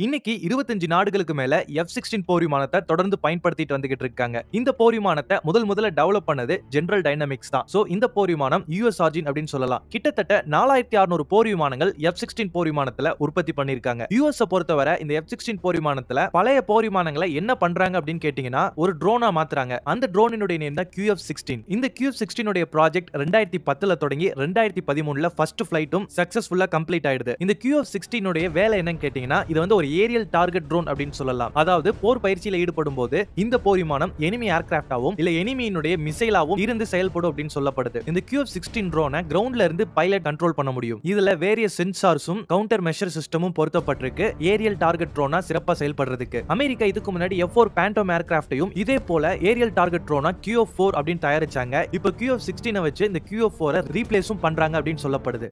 இன்னைக்கு இருபத்தஞ்சு நாடுகளுக்கு மேல எஃப் சிக்ஸ்டீன் போர் விமானத்தை தொடர்ந்து பயன்படுத்திட்டு வந்துகிட்டு இருக்காங்க இந்த போர் விமானத்தை முதல் முதல்ல டெவலப் பண்ணது ஜெனரல் டைனமிக்ஸ் தான் சோ இந்த போர் விமானம் யூஎஸ் ஆர்ஜின் அப்படின்னு சொல்லலாம் கிட்டத்தட்ட நாலாயிரத்தி அறுநூறு போர் விமானங்கள் எஃப் சிக்ஸ்டீன் போர் விமானத்துல உற்பத்தி பண்ணிருக்காங்க யூஎஸ் பொறுத்தவரை இந்த எஃப் சிக்ஸ்டீன் போர் விமானத்துல பழைய போர் விமானங்களை என்ன பண்றாங்க அப்படின்னு கேட்டீங்கன்னா ஒரு ட்ரோனா மாத்துறாங்க அந்த ட்ரோனினுடைய நேம் தான் QF சிக்ஸ்டீன் இந்த QF சிக்ஸ்டீனுடைய ப்ராஜெக்ட் ரெண்டாயிரத்தி பத்துல தொடங்கி ரெண்டாயிரத்தி பதிமூணுல ஃபர்ஸ்ட் ஃபிளைட்டும் சக்சஸ்ஃபுல்லா கம்ப்ளீட் ஆயிடுது இந்த QF சிக்ஸ்டீனுடைய வேலை என்னன்னு கேட்டீங்கன்னா இது வந்து ஒரு ஏரியல் டார்கெட் ட்ரோன் அப்படின்னு சொல்லலாம் அதாவது போர் பயிற்சியில ஈடுபடும் போது இந்த போர் விமானம் எனிமி ஏர்கிராஃப்டாவும் இல்ல எனிமியினுடைய மிசைலாவும் இருந்து செயல்படும் அப்படின்னு சொல்லப்படுது இந்த QF சிக்ஸ்டீன் ட்ரோனை கிரவுண்ட்ல இருந்து பைலட் கண்ட்ரோல் பண்ண முடியும் இதுல வேரிய சென்சார்ஸும் கவுண்டர் மெஷர் சிஸ்டமும் பொருத்தப்பட்டிருக்கு ஏரியல் டார்கெட் ட்ரோனா சிறப்பா செயல்படுறதுக்கு அமெரிக்கா இதுக்கு முன்னாடி எஃப் ஃபோர் பேண்டோம் ஏர்கிராஃப்டையும் இதே போல ஏரியல் டார்கெட் ட்ரோனா QF ஃபோர் அப்படின்னு தயாரிச்சாங்க இப்போ QF சிக்ஸ்டீனை வச்சு இந்த QF ஃபோரை ரீப்ளேஸும் பண்றாங்க அப்படின்னு சொல்லப்படுது